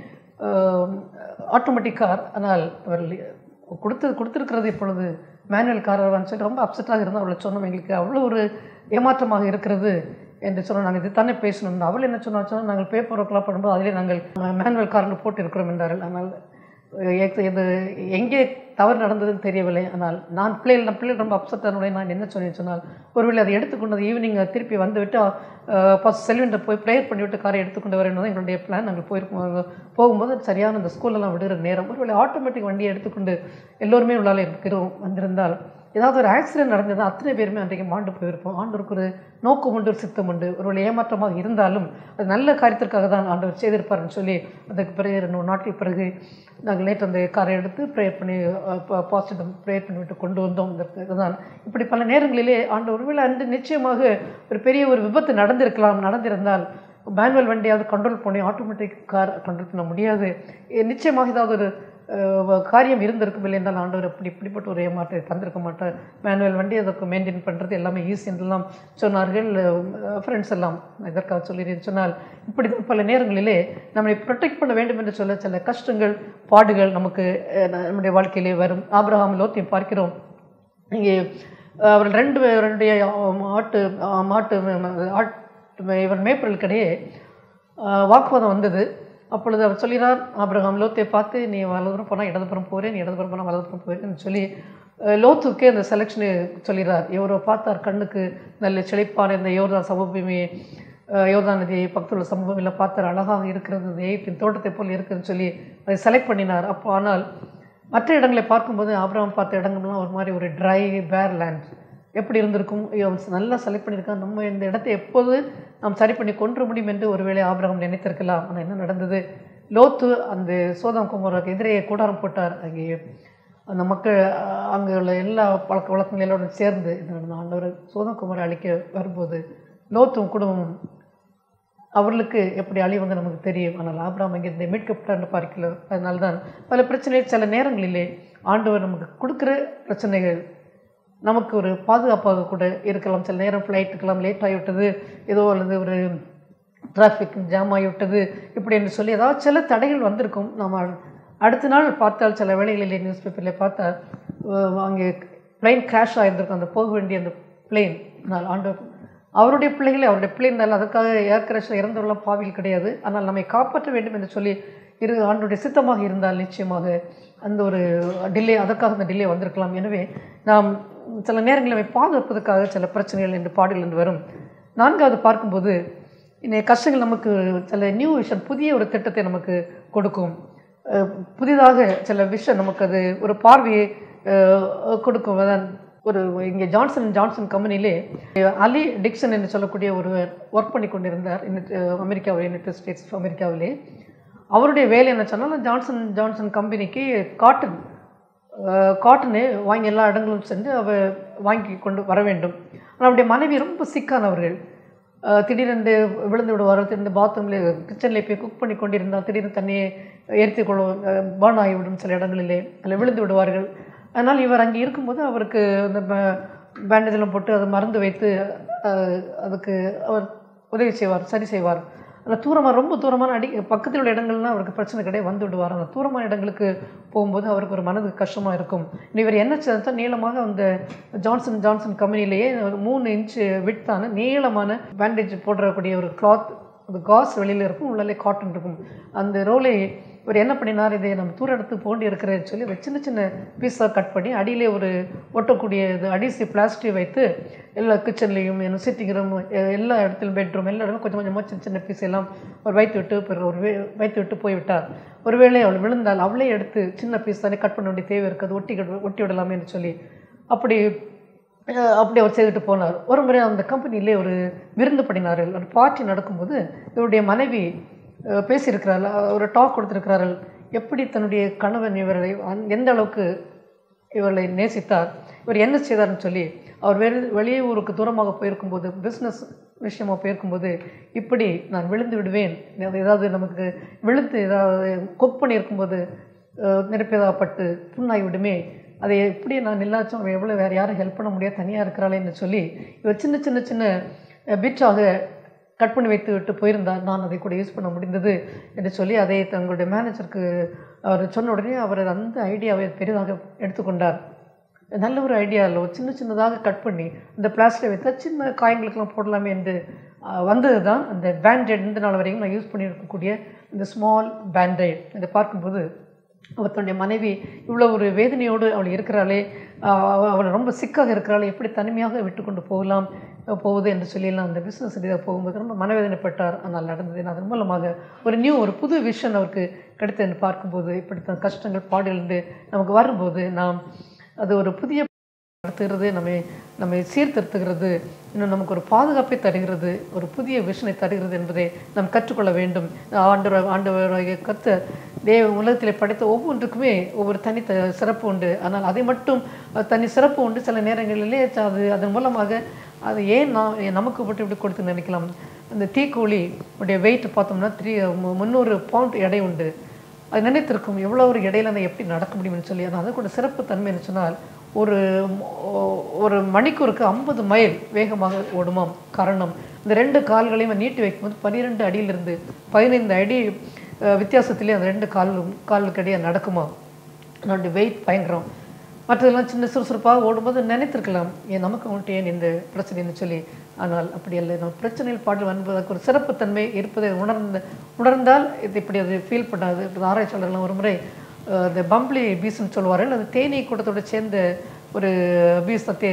ஆட்டோமேட்டிக் கார் ஆனால் அவர்கள் கொடுத்து கொடுத்துருக்கிறது இப்பொழுது மேனுவல் காரான்னு சொல்லி ரொம்ப அப்செட்டாக இருந்தால் அவளை சொன்னோம் எங்களுக்கு அவ்வளோ ஒரு ஏமாற்றமாக இருக்கிறது என்று சொன்னோம் நாங்கள் இது தானே பேசணும் அவள் என்ன சொன்னா சொன்னால் நாங்கள் பேப்பர் ஒர்க்லாம் பண்ணும்போது அதிலே நாங்கள் மேனுவல் கார்னு போட்டு இருக்கிறோம் என்றார்கள் ஆனால் எக்- இது எங்கே தவறு நடந்ததுன்னு தெரியவில்லை ஆனால் நான் பிள்ளைகள் நான் பிள்ளைகள் ரொம்ப அப்செட் ஆனவுடனே நான் என்ன சொன்னேன் சொன்னால் ஒருவேளை அதை எடுத்துக்கொண்டது ஈவினிங் திருப்பி வந்துவிட்டு ஃபஸ்ட் செல்வெண்டர் போய் ப்ரேயர் பண்ணிவிட்டு காரை எடுத்துக்கொண்டு வரேன் தான் எங்களுடைய பிளான் நாங்கள் போயிருக்கோம் போகும்போது சரியான இந்த ஸ்கூலெல்லாம் விடுகிற நேரம் ஒருவேளை ஆட்டோமேட்டிக் வண்டியை எடுத்துக்கொண்டு எல்லோருமே உள்ளால இருக்கிறோம் வந்திருந்தால் ஏதாவது ஒரு ஆக்சிடென்ட் நடந்தது அத்தனை பேருமே அன்றைக்கு மாண்டு போயிருப்போம் ஆண்டவருக்கு ஒரு நோக்கம் உண்டு ஒரு சித்தம் உண்டு ஒரு ஏமாற்றமாக இருந்தாலும் அது நல்ல காரியத்திற்காக தான் ஆண்டவர் செய்திருப்பார்னு சொல்லி அதுக்கு பிறகு ரெண்டு மூணு நாட்கள் பிறகு நாங்கள் நேற்று அந்த காரை எடுத்து ப்ரேயர் பண்ணி பாசிட்டிவ் ப்ரேயர் பண்ணிவிட்டு கொண்டு வந்தோம் இந்த இதுதான் இப்படி பல நேரங்களிலே ஆண்டவர் ஒருவேளை அன்று நிச்சயமாக ஒரு பெரிய ஒரு விபத்து நடந்திருக்கலாம் நடந்திருந்தால் மேனுவல் வண்டியாவது கண்ட்ரோல் பண்ணி ஆட்டோமேட்டிக் கார் கண்ட்ரோல் பண்ண முடியாது எ- நிச்சயமாக ஏதாவது ஒரு அஹ், காரியம் இருந்திருக்கும் இல்லை என்றால் ஆண்டவர் இப்படி இப்படிப்பட்ட ஒரு ஏமாற்றை தந்திருக்க மாட்டார் மேனுவல் வண்டி அதற்கு மெயின்டைன் பண்ணுறது எல்லாமே ஈஸி என்றெல்லாம் சொன்னார்கள் ஃப்ரெண்ட்ஸ் எல்லாம் நான் இதற்காக சொல்லிடுறேன் சொன்னால் இப்படி தான் பல நேரங்களிலே நம்மை ப்ரொடெக்ட் பண்ண வேண்டும் என்று சொல்ல சில கஷ்டங்கள் பாடுகள் நமக்கு அஹ், நம்முடைய வாழ்க்கையிலே வரும் ஆபிரகாம் லோத்தையும் பார்க்கிறோம் இங்கே அஹ், அவர்கள் ரெண்டு பேருடைய மாட்டு அஹ், மாட்டு ஆட்டு இவன் மேய்ப்பர்களுக்கிடையே அஹ், வாக்குவாதம் வந்தது அப்பொழுது அவர் சொல்கிறார் ஆபிரகாம் லோத்தை பார்த்து நீ வலதுபுறம் போனால் இடதுபுறம் போகிறேன் நீ இடதுபுறம் போனால் வலதுபுறம் போகிறேன்னு சொல்லி அஹ், லோத்துக்கே அந்த செலெக்ஷனை சொல்கிறார் இவரை பார்த்தார் கண்ணுக்கு நல்ல செழிப்பான இந்த யோர்தான் சமபூமி அஹ், யோர்தான் நதி பக்கத்தில் உள்ள சமபூமியில் பார்த்தார் அழகாக இருக்கிறது இந்த எகிப்தின் தோட்டத்தை போல் இருக்குதுன்னு சொல்லி அதை செலக்ட் பண்ணினார் அப்போ ஆனால் மற்ற இடங்களை பார்க்கும்போது ஆபிரகாம் பார்த்த இடங்கள்லாம் ஒரு மாதிரி ஒரு ட்ரை பேர் லேண்ட் எப்படி இருந்திருக்கும் ஐயோ, அவன் நல்லா செலக்ட் பண்ணியிருக்கான் நம்ம இந்த இடத்தை எப்போது நாம் சரி பண்ணி கொன்ற முடியும் என்று ஒருவேளை ஆபிரகாம் நினைத்திருக்கலாம் ஆனால் என்ன நடந்தது லோத்து அந்த சோதம் குமாருக்கு எதிரே கூடாரம் போட்டார் அங்கே அந்த மக்கள் அஹ், அங்கே உள்ள எல்லா பழக்க வழக்கங்களோடு சேர்ந்து இது நடந்த ஆண்டவர் சோதம் குமாரை அழிக்க வரும்போது லோத்தும் குடும்பமும் அவர்களுக்கு எப்படி அழி வந்து நமக்கு தெரியும் ஆனால் ஆபிரகாம் அங்கிருந்து மீட்கப்பட்டார்னு பார்க்கல அதனால தான் பல பிரச்சனைகள் சில நேரங்களிலே ஆண்டவர் நமக்கு கொடுக்குற பிரச்சனைகள் நமக்கு ஒரு பாதுகாப்பாக கூட இருக்கலாம் சில நேரம் ஃப்ளைட்டுக்கெல்லாம் லேட் ஆகிவிட்டது ஏதோ அல்லது ஒரு டிராஃபிக் ஜாம் ஆகிவிட்டது இப்படி என்று சொல்லி ஏதாவது சில தடைகள் வந்திருக்கும் நம்ம அடுத்த நாள் பார்த்தால் சில வேளைகளிலே நியூஸ் பேப்பரில் பார்த்தா அஹ் அங்கே பிளெயின் கிராஷ் ஆகியிருந்திருக்கும் அந்த போக வேண்டிய அந்த பிளெயின் ஆனால் ஆண்டவர் அவருடைய பிள்ளைகளே அவருடைய பிள்ளைகள் அதற்காக ஏர் கிராஷில் இறந்துள்ள பாவிகள் கிடையாது ஆனால் நம்மை காப்பாற்ற வேண்டும் என்று சொல்லி இரு ஆண்டுடைய சித்தமாக இருந்தால் நிச்சயமாக அந்த ஒரு டிலே அதற்காக அந்த டிலே வந்திருக்கலாம் எனவே நாம் சில நேரங்களில் நம்மை பாதுகாப்பதற்காக சில பிரச்சனைகள் என்று பாடல் என்று வரும் நான்காவது பார்க்கும்போது இந்த கஷ்டங்கள் நமக்கு சில நியூ விஷன் புதிய ஒரு திட்டத்தை நமக்கு கொடுக்கும் அஹ் புதிதாக சில விஷயம் நமக்கு அது ஒரு பார்வையை அஹ், கொடுக்கும் அதான் ஒரு இங்கே ஜான்சன் ஜான்சன் கம்பெனிலே அலி டிக்சன் என்று சொல்லக்கூடிய ஒருவர் ஒர்க் பண்ணி கொண்டிருந்தார் யுனைட்- அமெரிக்காவில் யுனைடெட் ஸ்டேட்ஸ் ஆஃப் அமெரிக்காவிலே அவருடைய வேலை என்ன சொன்னால் ஜான்சன் ஜான்சன் கம்பெனிக்கு காட்டன் காட்டனு வாங்கி எல்லா இடங்களும் சென்று அவ வாங்கி கொண்டு வர வேண்டும் ஆனால் அவருடைய மனைவி ரொம்ப சிக்கானவர்கள் அஹ், திடீரென்று விழுந்து விடுவார்கள் திடீர்னு பாத்ரூமில் கிச்சனில் போய் குக் பண்ணி கொண்டிருந்தால் திடீர்னு தண்ணியை ஏற்றி கொள்ளும் பர்ன் ஆகிவிடும் சில இடங்களிலே அதில் விழுந்து விடுவார்கள் அதனால் இவர் அங்கே இருக்கும்போது அவருக்கு அந்த பேண்டேஜெல்லாம் போட்டு அதை மருந்து வைத்து அஹ், அதுக்கு அவர் உதவி செய்வார் சரி செய்வார் அந்த தூரமாக ரொம்ப தூரமான அடி பக்கத்தில் உள்ள இடங்கள்லாம் அவருக்கு பிரச்சனை கிடையாது வந்து விடுவார் அந்த தூரமான இடங்களுக்கு போகும்போது அவருக்கு ஒரு மனது கஷ்டமாக இருக்கும் இன்னும் இவர் என்ன செய்தா நீளமாக அந்த ஜான்சன் ஜான்சன் கம்பெனிலேயே ஒரு மூணு இன்ச்சு விட்டான நீளமான பேண்டேஜ் போடக்கூடிய ஒரு கிளாத் அந்த காஸ் வெளியில் இருக்கும் உள்ளே காட்டன் இருக்கும் அந்த ரோலை இவர் என்ன பண்ணினார் இதை நம்ம தூர எடுத்து போண்டி இருக்கிறேன்னு சொல்லி அதை சின்ன சின்ன பீஸாக கட் பண்ணி அடியிலே ஒரு ஒட்டக்கூடிய இது அடிசி பிளாஸ்டிக் வைத்து எல்லா கிச்சன்லேயும் என்ன சிட்டிங் ரூம் எல்லா இடத்துலையும் பெட்ரூம் எல்லா இடமும் கொஞ்சம் கொஞ்சமாக சின்ன சின்ன பீஸ் எல்லாம் அவர் வைத்து விட்டு பிறகு ஒரு வே- வைத்து விட்டு போய்விட்டார் ஒருவேளை அவள் விழுந்தால் அவளே எடுத்து சின்ன பீஸ் தானே கட் பண்ண வேண்டிய தேவை இருக்குது ஒட்டி கட்- ஒட்டி விடலாமேன்னு சொல்லி அப்படி அஹ் அப்படி அவர் செய்துட்டு போனார் ஒரு முறை அந்த கம்பெனிலே ஒரு விருந்து பண்ணினார்கள் ஒரு பார்ட்டி நடக்கும்போது இவருடைய மனைவி அஹ், பேசியிருக்கிறார்கள் ஒரு டாக் கொடுத்திருக்கிறார்கள் எப்படி தன்னுடைய கணவன் இவரை அந்த- எந்த அளவுக்கு இவர்களை நேசித்தார் இவர் என்ன செய்தார்னு சொல்லி அவர் வெளி வெளியே ஊருக்கு தூரமாக போயிருக்கும்போது பிஸ்னஸ் விஷயமா போயிருக்கும்போது இப்படி நான் விழுந்து விடுவேன் ஏதாவது நமக்கு விழுந்து ஏதாவது குக் பண்ணியிருக்கும்போது அஹ், நிரப்பியதாகப்பட்டு புண்ணாகி விடுமே அதை எப்படி நான் இல்லாச்சும் அவன் எவ்வளோ வேறு யாரும் ஹெல்ப் பண்ண முடியாது தனியாக இருக்கிறாளேன்னு சொல்லி இவர் சின்ன சின்ன சின்ன பிட்டாக கட் பண்ணி வைத்து விட்டு போயிருந்தார் நான் அதை கூட யூஸ் பண்ண முடிந்தது என்று சொல்லி அதை தங்களுடைய மேனேஜருக்கு அவர் சொன்ன உடனே அவர் அந்த ஐடியாவை பெரிதாக எடுத்துக்கொண்டார் நல்ல ஒரு ஐடியா இல்லை ஒரு சின்ன சின்னதாக கட் பண்ணி இந்த பிளாஸ்டிக் வைத்தா சின்ன காயங்களுக்கெல்லாம் போடலாமே என்று அஹ், வந்தது தான் அந்த பேண்டேட் இந்த நாள் வரைக்கும் நான் யூஸ் பண்ணியிருக்கக்கூடிய இந்த ஸ்மால் பேண்டேட் இதை பார்க்கும்போது அவர் தன்னுடைய மனைவி இவ்வளோ ஒரு வேதனையோடு அவள் இருக்கிறாளே ஆஹ் அவ- அவள் ரொம்ப சிக்காக இருக்கிறாளே எப்படி தனிமையாக விட்டு கொண்டு போகலாம் அஹ் போகுது என்று சொல்லியெல்லாம் அந்த பிஸ்னஸ் ரீதியாக போகும்போது ரொம்ப மனவேதனைப்பட்டார் ஆனால் நடந்தது அதன் மூலமாக ஒரு நியூ ஒரு புது விஷன் அவருக்கு கிடைத்தது என்று பார்க்கும்போது இப்படித்தான் கஷ்டங்கள் பாடுகளிருந்து நமக்கு வரும்போது நாம் அது ஒரு புதிய நடத்துகிறது நம்மை நம்மை சீர்திருத்துகிறது இன்னும் நமக்கு ஒரு பாதுகாப்பை தருகிறது ஒரு புதிய விஷனை தருகிறது என்பதை நாம் கற்றுக்கொள்ள வேண்டும் ஆண்டவர் ஆண்டவராகிய கத்த தேவ உலகத்திலே படைத்த ஒவ்வொன்றுக்குமே ஒவ்வொரு தனி த சிறப்பு உண்டு ஆனால் அதை மட்டும் அஹ், தனி சிறப்பு உண்டு சில நேரங்களிலே அது அதன் மூலமாக அது ஏன் நான் ஏன் நமக்கு மட்டும் இப்படி கொடுத்து நினைக்கலாம் அந்த தீக்கோழி உடைய வெயிட் பார்த்தோம்னா த்ரீ முந்நூறு பவுண்ட் எடை உண்டு அது நினைத்திருக்கும் எவ்வளோ ஒரு இடையில நான் எப்படி நடக்க முடியும்னு சொல்லி ஆனால் அதை கூட சிறப்பு தன்மைன்னு சொன்னால் ஒரு ம- ஒரு மணிக்கூருக்கு ஐம்பது மைல் வேகமாக ஓடுமாம் காரணம் இந்த ரெண்டு கால்களையும் நீட்டி வைக்கும்போது பன்னிரெண்டு அடியிலிருந்து பதினைந்து அடி அஹ், வித்தியாசத்திலே அந்த ரெண்டு காலும் காலுக்கு இடையே நடக்குமாம் அதனுடைய வெயிட் பயங்கரம் மற்றதெல்லாம் சின்ன சுறுசுறுப்பாக ஓடும்போது நினைத்திருக்கலாம் ஏன் நமக்கு மட்டும் ஏன் இந்த பிரச்சனைன்னு சொல்லி ஆனால் அப்படி அல்ல நம்ம பிரச்சனையில் பாடல் என்பதற்கு ஒரு சிறப்புத்தன்மை இருப்பதை உணர்ந்த உணர்ந்தால் இது இப்படி அது ஃபீல் பண்ணாது இப்படி ஆராய்ச்சியாளர்லாம் ஒரு முறை அஹ், இந்த பம்ப்ளி பீஸ்ன்னு சொல்லுவார்கள் அது தேனீ கூட்டத்தோட சேர்ந்த ஒரு பீஸ் தான் தே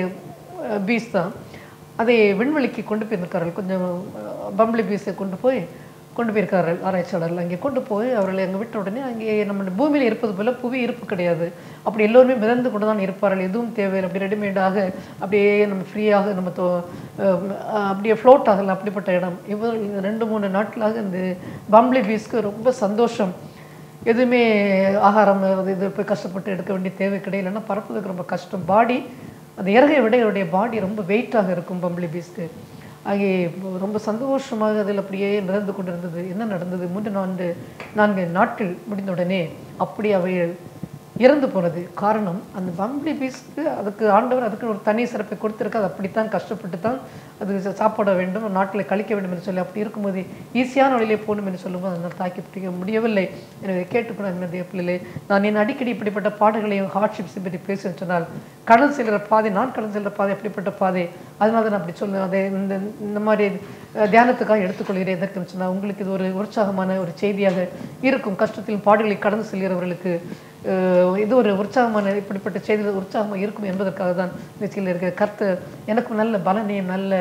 பீஸ் தான் அதை விண்வெளிக்கு கொண்டு போயிருக்கார்கள் கொஞ்சம் அஹ், பம்ப்ளி பீஸை கொண்டு போய் கொண்டு போயிருக்கார்கள் ஆராய்ச்சியாளர்கள் அங்கே கொண்டு போய் அவர்களை அங்கே விட்ட உடனே அங்கே நம்ம பூமியில் இருப்பது போல புவி இருப்பு கிடையாது அப்படி எல்லோருமே மிதந்து கொண்டு தான் இருப்பார்கள் எதுவும் தேவையில்லை அப்படி ரெடிமேடாக அப்படியே நம்ம ஃப்ரீயாக நம்ம தோ அஹ் அப்படியே ஃப்ளோட் ஆகலாம் அப்படிப்பட்ட இடம் இவர் இந்த ரெண்டு மூணு நாட்களாக இந்த பம்ப்ளி பீஸ்க்கு ரொம்ப சந்தோஷம் எதுவுமே ஆகாரம் அது இது போய் கஷ்டப்பட்டு எடுக்க வேண்டிய தேவை கிடையாது இல்லைன்னா பறப்பதுக்கு ரொம்ப கஷ்டம் பாடி அந்த இறகை விட இவருடைய பாடி ரொம்ப வெயிட்டாக இருக்கும் பம்ப்ளி பீஸ்க்கு ஆகிய ரொம்ப சந்தோஷமாக அதில் அப்படியே நடந்து கொண்டிருந்தது என்ன நடந்தது மூன்று நான்கு நான்கு நாட்கள் முடிந்த உடனே அப்படி அவைகள் இறந்து போனது காரணம் அந்த பம்பி பீஸ்க்கு அதுக்கு ஆண்டவர் அதுக்கு ஒரு தனி சிறப்பை கொடுத்துருக்கு அது அப்படித்தான் கஷ்டப்பட்டு தான் அது சா- சாப்பிட வேண்டும் நாட்களை கழிக்க வேண்டும் என்று சொல்லி அப்படி இருக்கும்போது ஈஸியான வழியிலே போகணும் என்று சொல்லும்போது அதனால் தாக்கி பிடிக்க முடியவில்லை எனவே கேட்டுக்கொள்ள என்னுடைய பிள்ளைகளே நான் என் அடிக்கடி இப்படிப்பட்ட பாடுகளையும் ஹார்ட்ஷிப்ஸ் பற்றி பேசுவேன் சொன்னால் கடல் செல்கிற பாதை நான் கடல் செல்கிற பாதை அப்படிப்பட்ட பாதை அதனால தான் நான் அப்படி சொல்லுவேன் அதை இந்த இந்த மாதிரி அஹ், தியானத்துக்காக எடுத்துக்கொள்கிறேன் எதற்குன்னு சொன்னால் உங்களுக்கு இது ஒரு உற்சாகமான ஒரு செய்தியாக இருக்கும் கஷ்டத்திலும் பாடுகளை கடந்து செல்கிறவர்களுக்கு அஹ், இது ஒரு உற்சாகமான இப்படிப்பட்ட செய்திகள் உற்சாகமாக இருக்கும் என்பதற்காக தான் நிச்சயில் இருக்கிற கர்த்தர் எனக்கு நல்ல பலனையும் நல்ல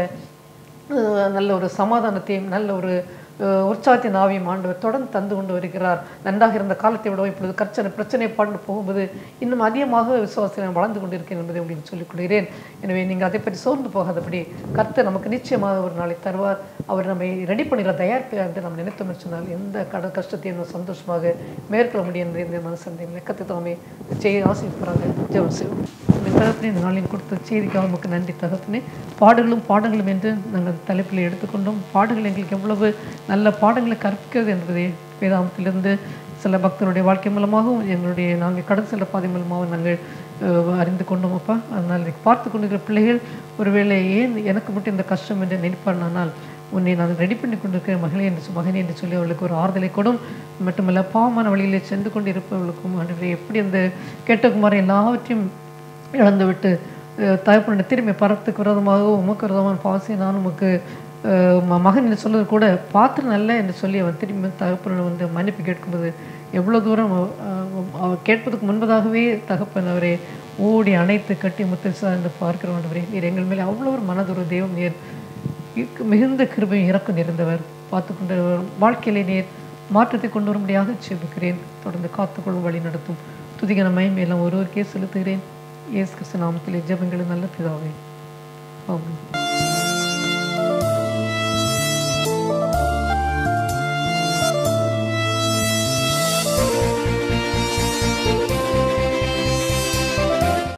அஹ், நல்ல ஒரு சமாதானத்தையும் நல்ல ஒரு அஹ், உற்சாகத்தின் ஆவியும் ஆண்டவர் தொடர்ந்து தந்து கொண்டு வருகிறார் நன்றாக இருந்த காலத்தை விட இப்பொழுது கர்ச்சனை பிரச்சனை பாடு போகும்போது இன்னும் அதிகமாக விசுவாசத்தில் நான் வளர்ந்து கொண்டிருக்கேன் என்பதை உங்களுக்கு சொல்லிக் கொள்கிறேன் எனவே நீங்கள் அதை பற்றி சோர்ந்து போகாதபடி கர்த்தர் நமக்கு நிச்சயமாக ஒரு நாளை தருவார் அவர் நம்மை ரெடி பண்ணுகிற தயாரிப்பார் என்று நாம் நினைத்தோம் என்று சொன்னால் எந்த கட கஷ்டத்தையும் நம்ம சந்தோஷமாக மேற்கொள்ள முடியும் என்று இந்த மனசந்தை லெக்கத்தை தாமே செய்ய ஆசைப்படுறாங்க ஜெபம் செய்வோம் இந்த தகப்பனே இந்த நாளில் கொடுத்த செய்திக்காக நமக்கு நன்றி தகப்பனே பாடுகளும் பாடங்களும் என்று நாங்கள் தலைப்பில் எடுத்துக்கொண்டோம் பாடுகள் எங்களுக்கு எவ்வளவு நல்ல பாடங்களை கற்கிறது என்பதை வேதாந்தத்திலிருந்து சில பக்தருடைய வாழ்க்கை மூலமாகவும் எங்களுடைய நாங்கள் கடந்து செல்ல பாதை மூலமாகவும் நாங்கள் அஹ், அறிந்து கொண்டோம் அப்பா அதனால் இதை பார்த்து கொண்டிருக்கிற பிள்ளைகள் ஒருவேளை ஏன் எனக்கு மட்டும் இந்த கஷ்டம் என்று நினைப்பானால் உன்னை நான் ரெடி பண்ணி கொண்டிருக்கிற மகளே என்று சொ- மகனே என்று சொல்லி அவளுக்கு ஒரு ஆறுதலை கொடும் மட்டுமல்ல பாவமான வழியிலே சென்று கொண்டு இருப்பவர்களுக்கும் ஆண்டவரே எப்படி அந்த கேட்டகுமாரை எல்லாவற்றையும் இழந்துவிட்டு அஹ், தகப்பனுடைய திரும்பி பரத்துக்கு விரோதமாக உமக்கு விரோதமான பாவசை நான் உமக்கு அஹ், ம- மகன் என்று சொல்வது கூட பாத்திரம் நல்ல என்று சொல்லி அவன் திரும்பி தகப்பனை வந்து மன்னிப்பு கேட்கும்போது எவ்வளோ தூரம் அவ- அவ- அவ கேட்பதற்கு முன்பதாகவே தகப்பன் அவரை ஓடி அணைத்து கட்டி முத்தரிசா என்று பார்க்கிறோம் ஆண்டவரே நீர் எங்கள் மேலே அவ்வளோ ஒரு மனதொரு தெய்வம் நீர் இருக்கு- மிகுந்த கிருபையும் இறக்கம் நிறைந்தவர் பார்த்து கொண்டு வாழ்க்கையிலே நீர் மாற்றத்தை கொண்டு வரும்படியாக செபிக்கிறேன் தொடர்ந்து காத்துக்கொள்ளும் வழி நடத்தும் துதிகன மயம் எல்லாம் ஒருவருக்கே செலுத்துகிறேன் இயேசு கிறிஸ்து நாமத்திலே ஜெபங்களும் நல்ல பிதாவே ஆமென்